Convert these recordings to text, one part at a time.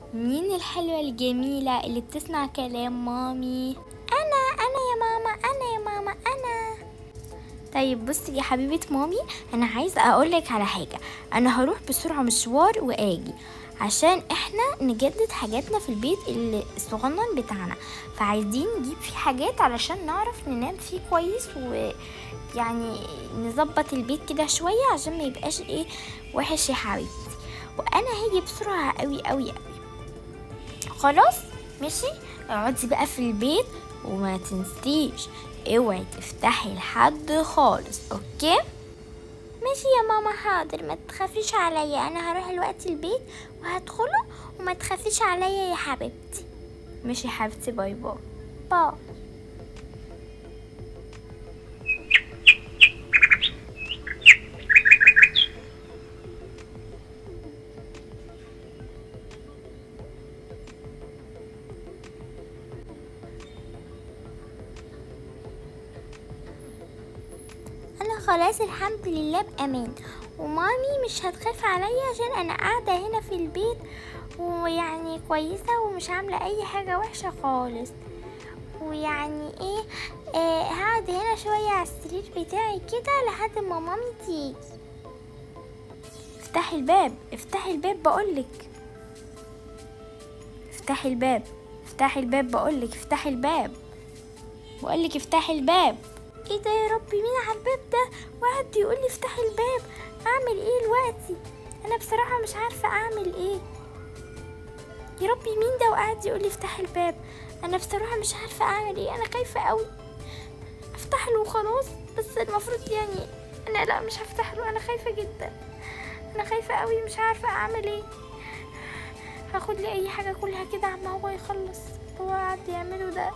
مين الحلوة الجميلة اللي بتسمع كلام مامي انا انا يا ماما انا يا ماما انا طيب بصي يا حبيبة مامي انا عايزة اقولك على حاجة انا هروح بسرعة مشوار واجي عشان احنا نجدد حاجاتنا في البيت اللي الصغنن بتاعنا فعايزين نجيب فيه حاجات علشان نعرف ننام فيه كويس ويعني نظبط البيت كده شوية عشان ما يبقاش ايه وحش يا حبيبتي وانا هاجي بسرعة قوي قوي قوي خلاص ماشي اقعدي بقى في البيت وما تنسيش اوعي تفتحي لحد خالص اوكي ماشي يا ماما حاضر ما تخافيش عليا انا هروح الوقت البيت وهدخله وما تخافيش عليا يا حبيبتي ماشي يا حبيبتي باي باي باي انا خلاص الحمد لله بامان ومامي مش هتخاف عليا عشان انا قاعده هنا في البيت ويعني كويسه ومش عامله اي حاجه وحشه خالص ويعني ايه آه هقعد هنا شويه على السرير بتاعي كده لحد ما مامي تيجي افتحي الباب افتحي الباب بقولك افتحي الباب افتحي الباب بقولك افتحي الباب بقولك افتحي الباب ايه ده يا ربي مين على الباب ده وقعد يقول لي افتحي الباب اعمل ايه دلوقتي انا بصراحه مش عارفه اعمل ايه يا ربي مين ده وقعد يقول لي افتحي الباب انا بصراحه مش عارفه اعمل ايه انا خايفه قوي افتح له وخلاص بس المفروض يعني انا لا مش هفتح له انا خايفه جدا انا خايفه قوي مش عارفه اعمل ايه هاخد لي اي حاجه كلها كده عما هو يخلص هو قاعد يعمله ده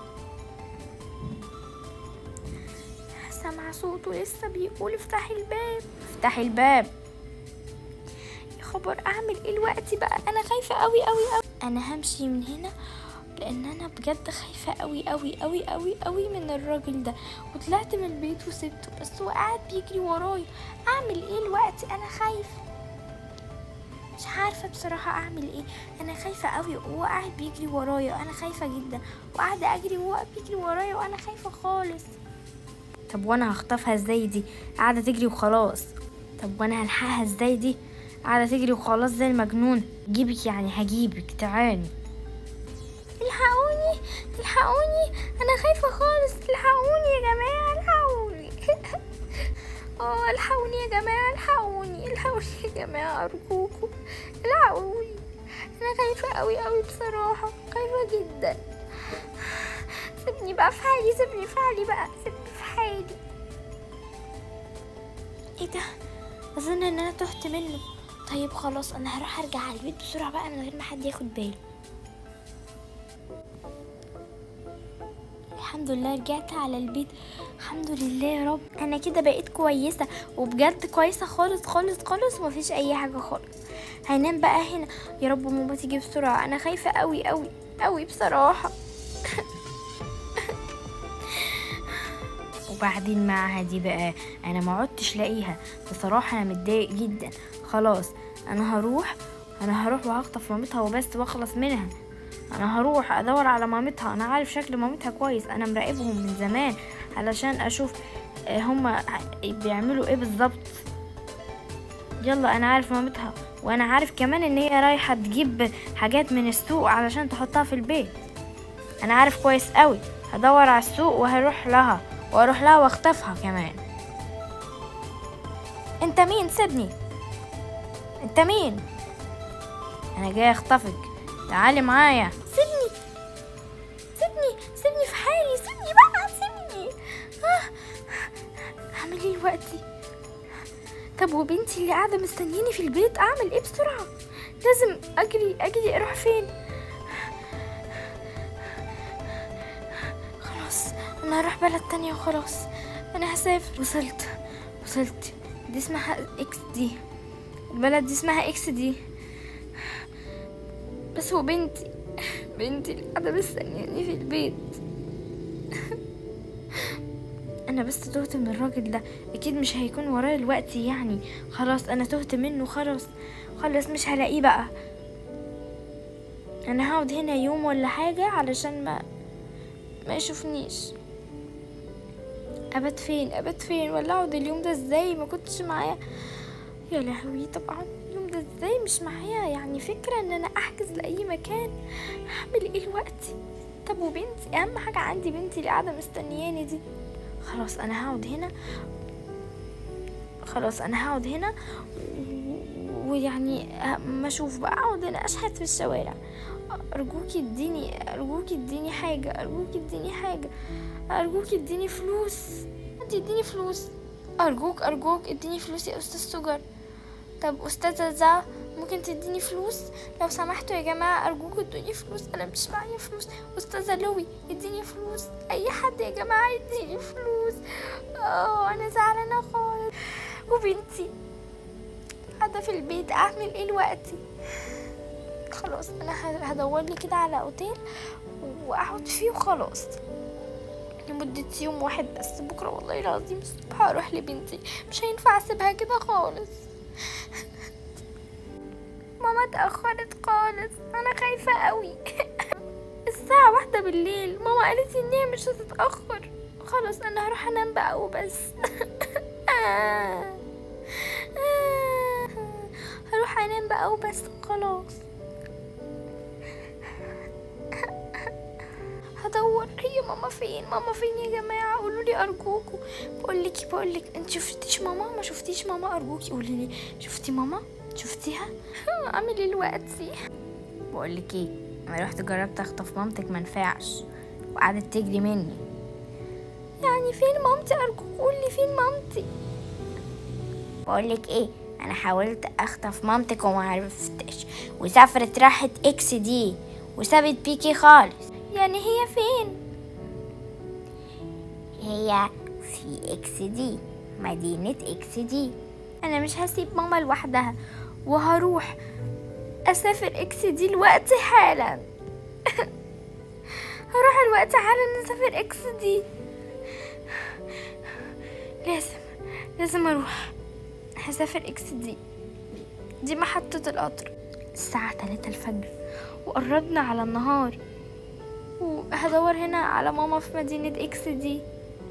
سامعة صوته لسه بيقول افتحي الباب افتحي الباب يا خبر اعمل ايه دلوقتي بقى انا خايفة قوي قوي قوي انا همشي من هنا لان انا بجد خايفة قوي قوي قوي قوي قوي من الراجل ده وطلعت من البيت وسبته بس هو قاعد بيجري ورايا اعمل ايه دلوقتي انا خايفة مش عارفة بصراحة اعمل ايه انا خايفة قوي وهو قاعد بيجري ورايا انا خايفة جدا وقاعدة اجري وهو بيجري ورايا وانا خايفة خالص طب وانا هخطفها ازاي دي قاعدة تجري وخلاص طب وانا هلحقها ازاي دي قاعدة تجري وخلاص زي المجنون جيبك يعني هجيبك تعالي الحقوني الحقوني انا خايفة خالص الحقوني يا جماعة الحقوني اه الحقوني يا جماعة الحقوني الحقوني يا جماعة ارجوكم الحقوني انا خايفة قوي قوي بصراحة خايفة جدا سيبني بقى في حالي سيبني في حالي بقى سيبني في حالي ايه ده اظن ان انا تهت منه طيب خلاص انا هروح ارجع على البيت بسرعه بقى من غير ما حد ياخد باله الحمد لله رجعت على البيت الحمد لله يا رب انا كده بقيت كويسه وبجد كويسه خالص خالص خالص ومفيش اي حاجه خالص هنام بقى هنا يا رب ماما تيجي بسرعه انا خايفه قوي قوي قوي بصراحه وبعدين معاها دي بقى انا ما عدتش لاقيها بصراحه انا متضايق جدا خلاص انا هروح انا هروح وهخطف مامتها وبس واخلص منها انا هروح ادور على مامتها انا عارف شكل مامتها كويس انا مراقبهم من زمان علشان اشوف آه، هما بيعملوا ايه بالظبط يلا انا عارف مامتها وانا عارف كمان ان هي رايحه تجيب حاجات من السوق علشان تحطها في البيت انا عارف كويس قوي هدور على السوق وهروح لها واروح لها واخطفها كمان انت مين سيبني انت مين انا جاي اخطفك تعالي معايا سيبني سيبني سيبني في حالي سيبني بقى سيبني آه. اعمل ايه دلوقتي طب وبنتي اللي قاعده مستنياني في البيت اعمل ايه بسرعه لازم اجري اجري اروح فين خلاص انا هروح بلد تانية وخلاص انا هسافر وصلت وصلت دي اسمها اكس دي البلد دي اسمها اكس دي بس هو بنتي بنتي اللي قاعدة مستنياني في البيت انا بس تهت من الراجل ده اكيد مش هيكون ورايا الوقت يعني خلاص انا تهت منه خلاص خلاص مش هلاقيه بقى انا هقعد هنا يوم ولا حاجة علشان ما ما يشوفنيش ابات فين ابات فين ولا اقعد اليوم ده ازاي ما كنتش معايا يا لهوي طبعا اليوم ده ازاي مش معايا يعني فكرة ان انا احجز لاي مكان هعمل ايه دلوقتي طب وبنتي اهم حاجة عندي بنتي اللي قاعدة مستنياني دي خلاص انا هقعد هنا خلاص انا هقعد هنا و- ويعني ما اشوف بقى اقعد هنا اشحت في الشوارع ارجوكي اديني ارجوكي اديني حاجة ارجوكي اديني حاجة ارجوكي اديني فلوس انت اديني فلوس ارجوك ارجوك اديني فلوس يا استاذ سجر طب استاذة زا ممكن تديني فلوس لو سمحتوا يا جماعة ارجوكوا ادوني فلوس انا مش معايا فلوس استاذة لوي اديني فلوس اي حد يا جماعة يديني فلوس اه انا زعلانة خالص وبنتي قاعدة في البيت اعمل ايه دلوقتي خلاص انا ه- هدور لي كده على اوتيل واقعد فيه وخلاص لمدة يوم واحد بس بكرة والله العظيم الصبح هروح لبنتي مش هينفع اسيبها كده خالص ماما اتأخرت خالص انا خايفة قوي الساعة واحدة بالليل ماما قالت ان هي مش هتتأخر خلاص انا هروح انام بقى وبس آه. آه. هروح انام بقى وبس خلاص هدور هي ماما فين ماما فين يا جماعه قولوا لي ارجوكوا بقول لك بقول لك انت شفتيش ماما ما شفتيش ماما ارجوكي قولي لي شفتي ماما شفتيها اعمل ايه دلوقتي بقول لك ايه انا رحت جربت اخطف مامتك ما نفعش وقعدت تجري مني يعني فين مامتي ارجوك قولي فين مامتي بقول لك ايه انا حاولت اخطف مامتك وما عرفتش وسافرت راحت اكس دي وسابت بيكي خالص يعني هي فين هي في اكس دي مدينة اكس دي انا مش هسيب ماما لوحدها وهروح اسافر اكس دي الوقت حالا هروح الوقت حالا اسافر اكس دي لازم لازم اروح هسافر اكس دي دي محطة القطر الساعة تلاتة الفجر وقربنا على النهار وهدور هنا على ماما في مدينة اكس دي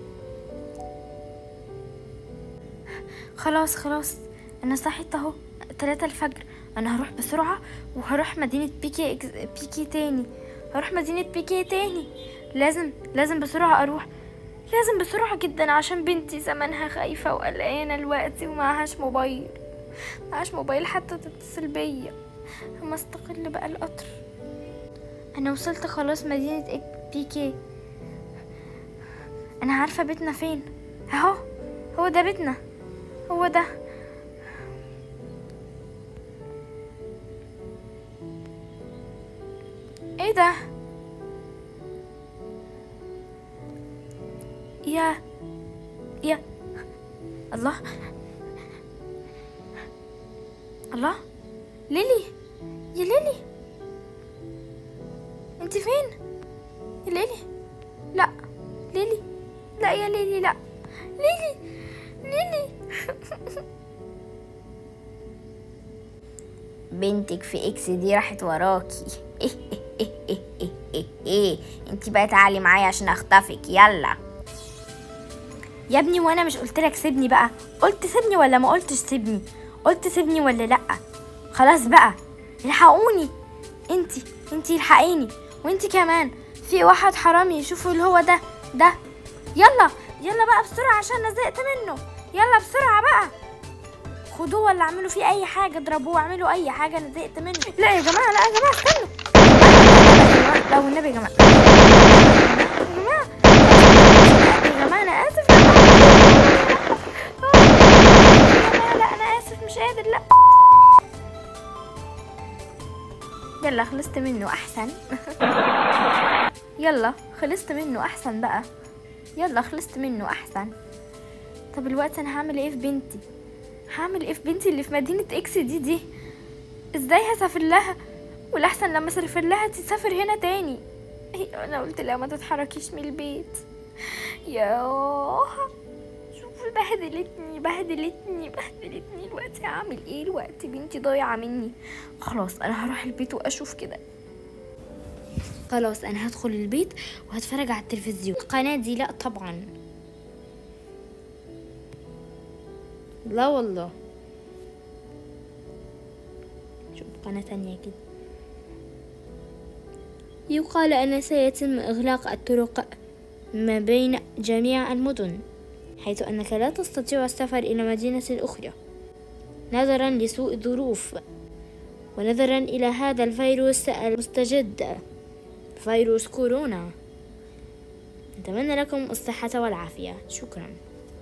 خلاص خلاص انا صحيت اهو تلاتة الفجر انا هروح بسرعة وهروح مدينة بيكي إكس... بيكي تاني هروح مدينة بيكي تاني لازم لازم بسرعة اروح لازم بسرعة جدا عشان بنتي زمانها خايفة وقلقانة دلوقتي ومعهاش موبايل معهاش موبايل حتى تتصل بيا اما استقل بقى القطر انا وصلت خلاص مدينة إك- بيكي انا عارفة بيتنا فين اهو هو ده بيتنا هو ده ايه ده يا يا الله الله ليلي يا ليلي انت فين يا ليلي لا ليلي لا يا ليلي لا ليلي ليلي بنتك في اكس دي راحت وراكي ايه ايه ايه ايه ايه ايه ايه انت بقى تعالي معايا عشان اخطفك يلا يا ابني وانا مش قلت لك سيبني بقى قلت سيبني ولا ما قلتش سيبني قلت سيبني ولا لا خلاص بقى الحقوني انتي انتي الحقيني وانتي كمان في واحد حرامي شوفوا اللي هو ده ده يلا يلا بقى بسرعة عشان انا زهقت منه يلا بسرعة بقى خدوه ولا اعملوا فيه اي حاجة اضربوه اعملوا اي حاجة انا زهقت منه لا يا جماعة لا يا جماعة استنوا لا والنبي يا جماعة يا جماعة يا جماعة انا اسف يا جماعة لا انا اسف مش قادر لا يلا خلصت منه احسن يلا خلصت منه احسن بقى يلا خلصت منه احسن طب الوقت انا هعمل ايه في بنتي هعمل ايه في بنتي اللي في مدينة اكس دي دي ازاي هسافر لها والاحسن لما اسافر لها تسافر هنا تاني إيه، انا قلت لها ما تتحركيش من البيت ياه شوفوا بهدلتني بهدلتني بهدلتني الوقت هعمل ايه الوقت بنتي ضايعة مني خلاص انا هروح البيت واشوف كده خلاص انا هدخل البيت وهتفرج على التلفزيون القناة دي لا طبعا لا والله شوف قناة تانية كده يقال أن سيتم إغلاق الطرق ما بين جميع المدن حيث أنك لا تستطيع السفر إلى مدينة أخرى نظرا لسوء الظروف ونظرا إلى هذا الفيروس المستجد فيروس كورونا نتمنى لكم الصحة والعافية شكرا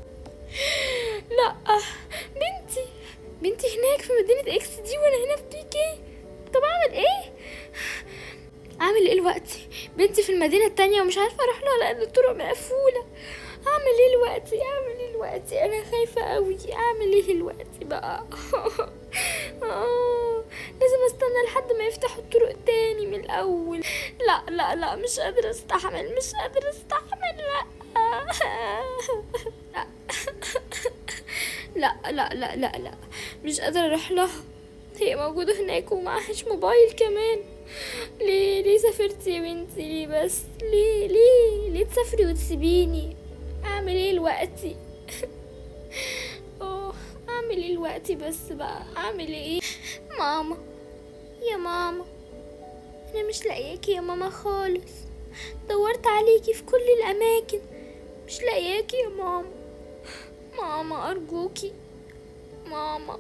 لا بنتي بنتي هناك في مدينة اكس دي وانا هنا في بيكي طب اعمل ايه اعمل ايه دلوقتي بنتي في المدينة التانية ومش عارفة اروح لها لان الطرق مقفولة اعمل ايه دلوقتي اعمل ايه دلوقتي انا خايفة قوي اعمل ايه دلوقتي بقى آه، لازم استنى لحد ما يفتحوا الطرق تاني من الاول لا لا لا مش قادرة استحمل مش قادرة استحمل لا لا لا لا لا لا مش قادرة اروح لها هي موجودة هناك ومعهاش موبايل كمان ليه ليه سافرتي يا بنتي ليه بس ليه ليه ليه تسافري وتسيبيني اعمل ايه دلوقتي اوه اعمل ايه دلوقتي بس بقى اعمل ايه ماما يا ماما انا مش لاقياكي يا ماما خالص دورت عليكي في كل الاماكن مش لاقياكي يا ماما ماما ارجوكي ماما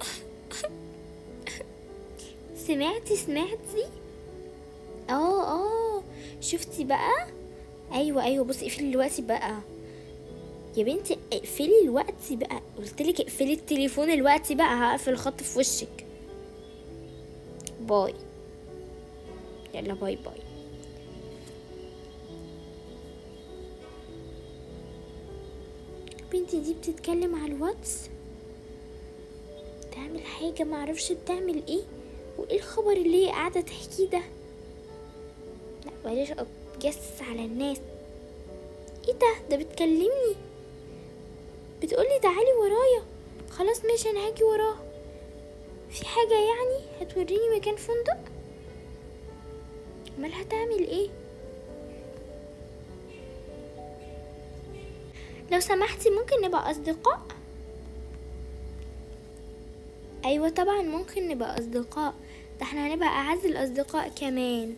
سمعتي سمعتي اه اه شفتي بقى ايوه ايوه بصي اقفلي دلوقتي بقى يا بنتي اقفلي الوقت بقى قلتلك اقفلي التليفون الوقت بقى هقفل الخط في وشك باي يلا باي باي بنتي دي بتتكلم على الواتس تعمل حاجة معرفش بتعمل ايه وايه الخبر اللي هي قاعدة تحكيه ده لا بلاش اتجسس على الناس ايه ده ده بتكلمني بتقولي تعالي ورايا خلاص ماشي انا هاجي وراها في حاجة يعني هتوريني مكان فندق امال هتعمل ايه لو سمحتي ممكن نبقى اصدقاء ايوه طبعا ممكن نبقى اصدقاء ده احنا هنبقى اعز الاصدقاء كمان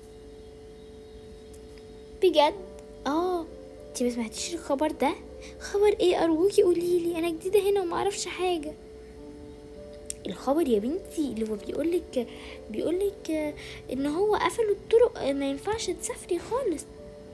بجد اه انتي ما سمعتيش الخبر ده خبر ايه ارجوكي قوليلي انا جديده هنا وما اعرفش حاجه الخبر يا بنتي اللي هو بيقولك بيقولك ان هو قفلوا الطرق ما ينفعش تسافري خالص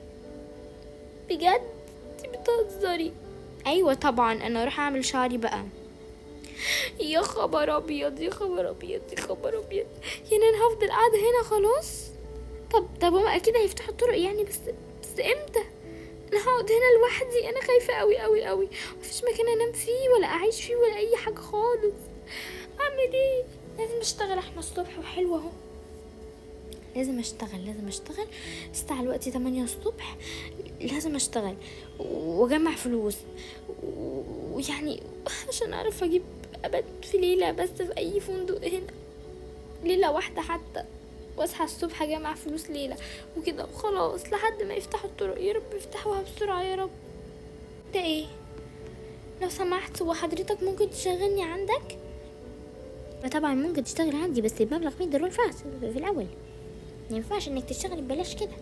بجد انتي بتهزري ايوه طبعا انا اروح اعمل شعري بقى يا خبر ابيض يا خبر ابيض يا خبر ابيض يعني انا هفضل قاعده هنا خلاص طب طب هما اكيد هيفتحوا الطرق يعني بس بس امتى انا هقعد هنا لوحدي انا خايفه قوي قوي قوي مفيش مكان انام فيه ولا اعيش فيه ولا اي حاجه خالص اعمل ايه لازم اشتغل احنا الصبح وحلو اهو لازم اشتغل لازم اشتغل الساعة الوقت تمانية الصبح لازم اشتغل واجمع فلوس ويعني عشان اعرف اجيب ابات في ليلة بس في اي فندق هنا ليلة واحدة حتى واصحى الصبح اجمع فلوس ليلة وكده وخلاص لحد ما يفتحوا الطرق يا رب يفتحوها بسرعة يا رب ده ايه لو سمحت وحضرتك ممكن تشغلني عندك طبعا ممكن تشتغل عندي بس بمبلغ 100 دولار فقط في الاول ما ينفعش انك تشتغل ببلاش كده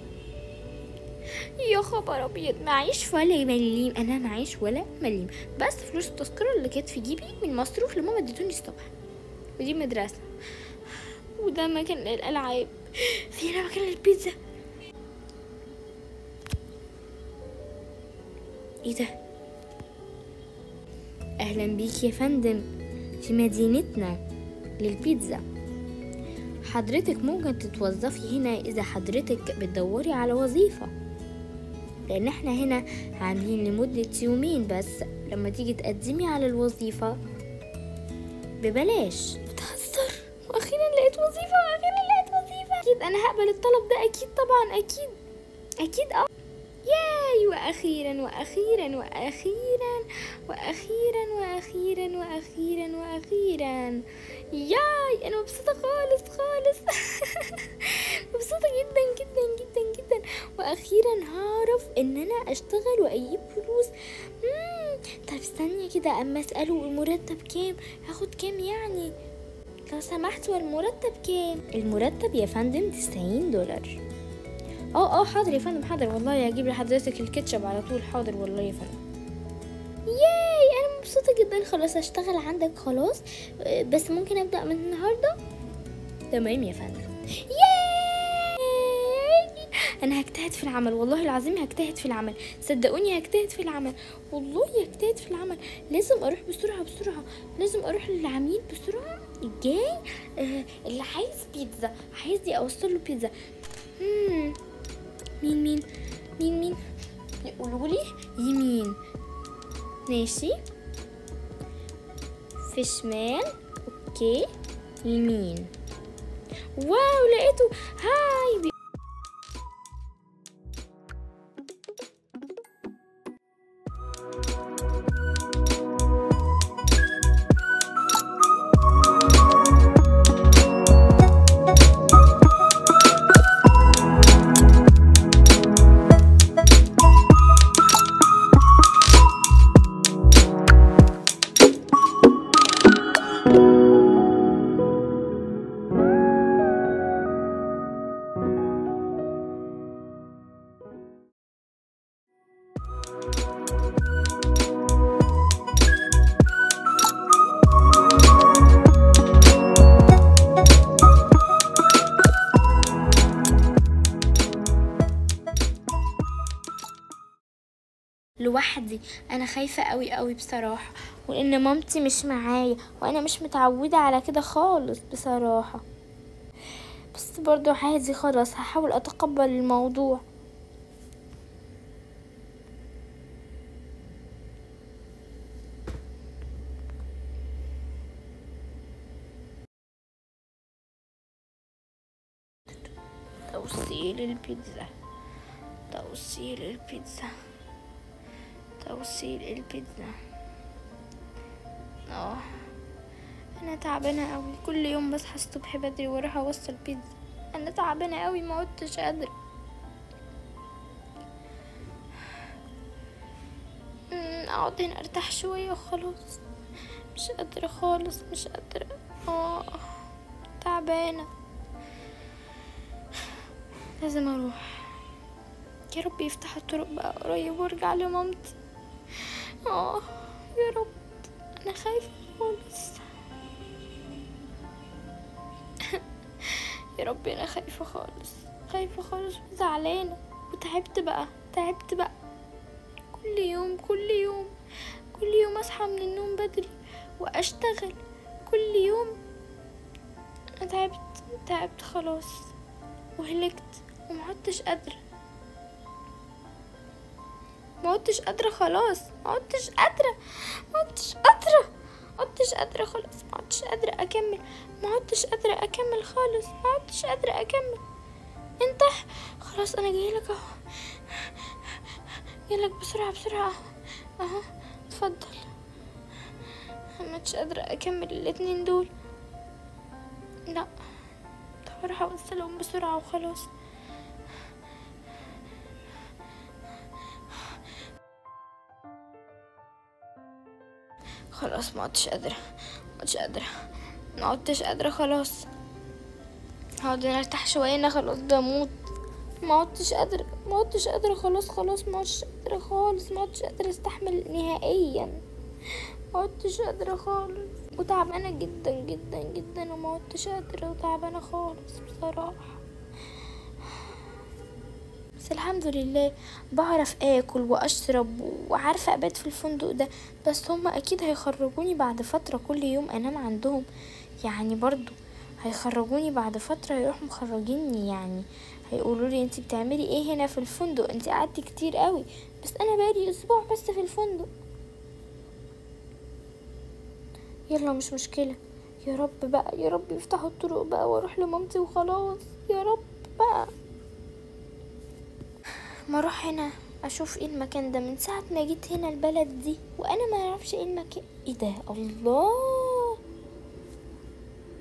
يا خبر ابيض معيش ولا مليم انا معيش ولا مليم بس فلوس التذكرة اللي كانت في جيبي من مصروف لماما اديتوني الصبح ودي مدرسة وده مكان للألعاب في هنا مكان للبيتزا ايه ده اهلا بيك يا فندم في مدينتنا للبيتزا حضرتك ممكن تتوظفي هنا اذا حضرتك بتدوري على وظيفة لان احنا هنا عاملين لمدة يومين بس لما تيجي تقدمي على الوظيفة ببلاش بتهزر واخيرا لقيت وظيفة واخيرا لقيت وظيفة اكيد انا هقبل الطلب ده اكيد طبعا اكيد اكيد اه ياي واخيرا واخيرا واخيرا واخيرا واخيرا واخيرا واخيرا ياي انا مبسوطة خالص خالص مبسوطة جدا جدا اخيرا هعرف ان انا اشتغل واجيب فلوس مم. طب استني كده اما اساله المرتب كام هاخد كام يعني لو سمحت والمرتب كام المرتب يا فندم 90 دولار اه اه حاضر يا فندم حاضر والله هجيب لحضرتك الكاتشب على طول حاضر والله يا فندم ياي انا مبسوطه جدا خلاص اشتغل عندك خلاص آه، بس ممكن ابدا من النهارده تمام يا فندم ياي انا هجتهد في العمل والله العظيم هجتهد في العمل صدقوني هجتهد في العمل والله هجتهد في العمل لازم اروح بسرعه بسرعه لازم اروح للعميل بسرعه الجاي آه اللي عايز بيتزا عايز اوصل له بيتزا مم. مين مين مين مين يقولوا لي يمين ماشي في شمال اوكي يمين واو لقيته هاي بي... لوحدي انا خايفه قوي قوي بصراحه وان مامتي مش معايا وانا مش متعوده على كده خالص بصراحه بس برضو عادي خلاص هحاول اتقبل الموضوع توصيل البيتزا توصيل البيتزا توصيل البيتزا اه انا تعبانه قوي كل يوم بصحى الصبح بدري واروح اوصل بيتزا انا تعبانه قوي ما عدتش قادره أمم، اقعد هنا ارتاح شويه وخلاص مش قادره خالص مش قادره اه تعبانه لازم اروح يا رب يفتح الطرق بقى قريب وارجع لمامتي اه يا رب انا خايفه خالص يا رب انا خايفه خالص خايفه خالص وزعلانه وتعبت بقى تعبت بقى كل يوم كل يوم كل يوم اصحى من النوم بدري واشتغل كل يوم انا تعبت تعبت خلاص وهلكت وما عدتش قادره ما عدتش قادرة خلاص ما عدتش قادرة ما عدتش قادرة ما عدتش قادرة خلاص ما عدتش قادرة أكمل ما عدتش قادرة أكمل خالص ما عدتش قادرة أكمل انت خلاص أنا جايلك أهو جايلك بسرعة بسرعة أهو اتفضل ما عدتش قادرة أكمل الاتنين دول لا طب هروح أوصلهم بسرعة وخلاص خلاص ما عدتش قادرة ما عدتش قادرة ما عدتش قادرة خلاص هقعد هنا ارتاح شوية انا خلاص بموت ما عدتش قادرة ما عدتش قادرة خلاص خلاص ما عدتش قادرة خالص ما عدتش قادرة استحمل نهائيا ما عدتش قادرة خالص وتعبانة جدا جدا جدا وما عدتش قادرة وتعبانة خالص بصراحة بس الحمد لله بعرف اكل واشرب وعارفه ابات في الفندق ده بس هما اكيد هيخرجوني بعد فتره كل يوم انام عندهم يعني برضو هيخرجوني بعد فتره يروحوا مخرجيني يعني هيقولوا لي انت بتعملي ايه هنا في الفندق انت قعدتي كتير قوي بس انا بقالي اسبوع بس في الفندق يلا مش مشكله يا رب بقى يا رب يفتحوا الطرق بقى واروح لمامتي وخلاص يا رب بقى ما اروح هنا اشوف ايه المكان ده من ساعة ما جيت هنا البلد دي وانا ما اعرفش ايه المكان ايه ده الله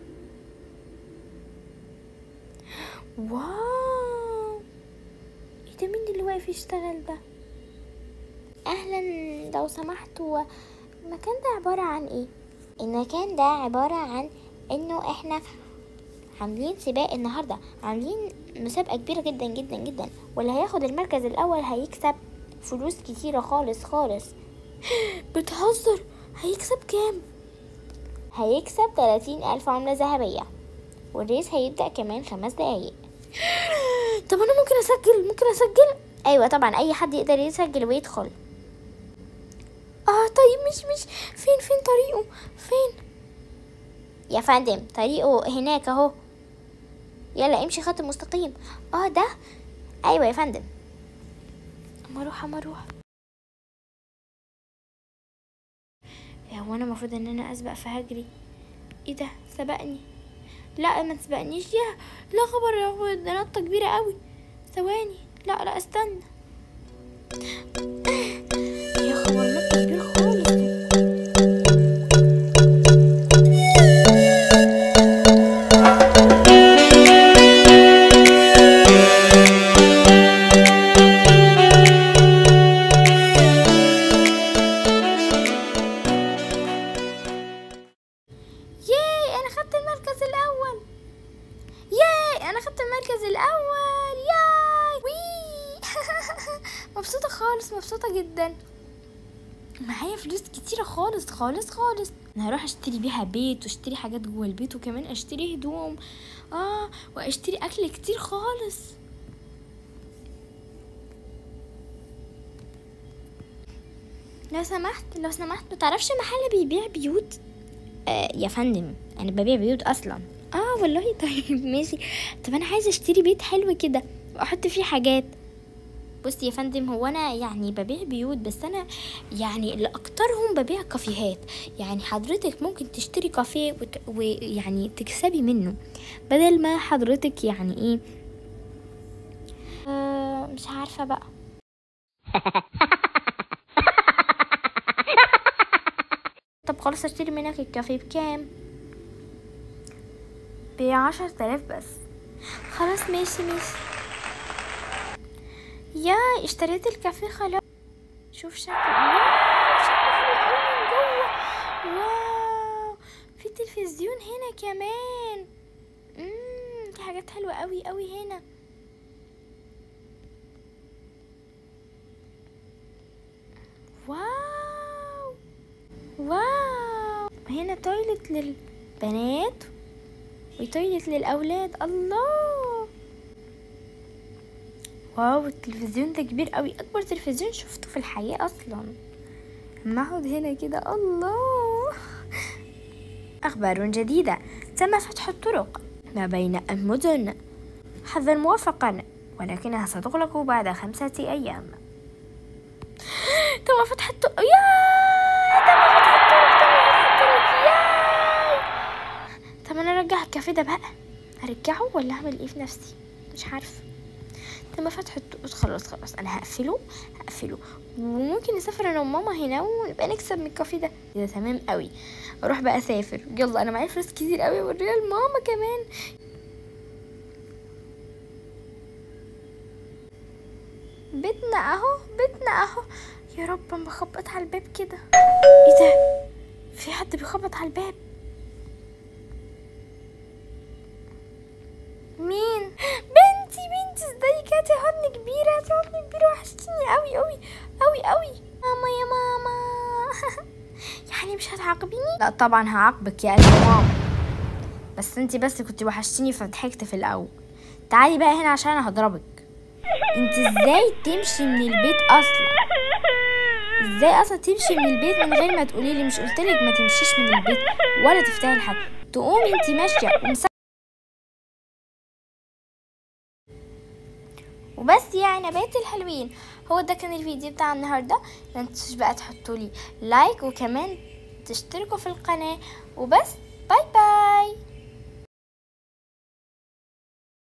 واو ايه ده مين اللي واقف يشتغل ده اهلا لو سمحتوا المكان ده عبارة عن ايه المكان ده عبارة عن انه احنا عاملين سباق النهارده عاملين مسابقة كبيرة جدا جدا جدا واللي هياخد المركز الأول هيكسب فلوس كتيرة خالص خالص بتهزر هيكسب كام؟ هيكسب تلاتين ألف عملة ذهبية والريس هيبدأ كمان خمس دقايق طب أنا ممكن أسجل ممكن أسجل؟ أيوة طبعا أي حد يقدر يسجل ويدخل اه طيب مش مش فين فين طريقه فين يا فندم طريقه هناك اهو يلا امشي خط مستقيم اه ده ايوه يا فندم اما اروح اما اروح هو انا المفروض ان انا اسبق فهجري ايه ده سبقني لا ما تسبقنيش يا لا خبر هو ده نطه كبيره قوي ثواني لا لا استنى يا خبر نطه كبيره خالص ياي انا خدت المركز الاول ياي انا خدت المركز الاول ياي وي مبسوطه خالص مبسوطه جدا معايا فلوس كتيرة خالص خالص خالص انا هروح اشتري بيها بيت واشتري حاجات جوه البيت وكمان اشتري هدوم اه واشتري اكل كتير خالص لو سمحت لو سمحت متعرفش محل بيبيع بيوت آه يا فندم انا ببيع بيوت اصلا اه والله طيب ماشي طب انا عايزه اشتري بيت حلو كده واحط فيه حاجات بصي يا فندم هو انا يعني ببيع بيوت بس انا يعني اللي اكترهم ببيع كافيهات يعني حضرتك ممكن تشتري كافيه وت... ويعني تكسبي منه بدل ما حضرتك يعني ايه آه مش عارفه بقى طب خلاص اشتري منك الكافيه بكام بعشر تلاف بس خلاص ماشي ماشي يا اشتريت الكافيه خلاص شوف شكله واو شكله حلو قوي من جوه واو في تلفزيون هنا كمان امم في حاجات حلوه قوي قوي هنا واو واو هنا تويلت للبنات وتويلت للأولاد الله واو التلفزيون ده كبير قوي أكبر تلفزيون شفته في الحياة أصلا أما أقعد هنا كده الله أخبار جديدة تم فتح الطرق ما بين المدن حظا موفقا ولكنها ستغلق بعد خمسة أيام تم فتح الطرق ياي تم فتح الطرق تم فتح الطرق ياي طب انا ارجع الكافيه ده بقى ارجعه ولا اعمل ايه في نفسي مش عارفه تم فتح الطرق خلاص خلاص انا هقفله هقفله وممكن نسافر انا وماما هنا ونبقى نكسب من الكافيه ده كده تمام قوي اروح بقى اسافر يلا انا معايا فلوس كتير قوي اوريها لماما كمان بيتنا اهو بيتنا اهو يا رب اما بخبط على الباب كده ايه ده في حد بيخبط على الباب مين بنتي بنتي ازيك هاتي حضن كبيرة هاتي حضن كبيرة وحشتيني قوي قوي قوي قوي ماما يا ماما يعني مش هتعاقبيني لا طبعا هعاقبك يا قلب ماما بس انتي بس كنتي وحشتيني فضحكت في الاول تعالي بقى هنا عشان انا هضربك انت ازاي تمشي من البيت اصلا ازاي اصلا تمشي من البيت من غير ما تقولي لي مش قلتلك ما تمشيش من البيت ولا تفتحي الحاجه تقومي انت ماشيه ومس... وبس يا نبات الحلوين هو ده كان الفيديو بتاع النهارده ما تنسوش بقى تحطوا لي لايك وكمان تشتركوا في القناه وبس باي باي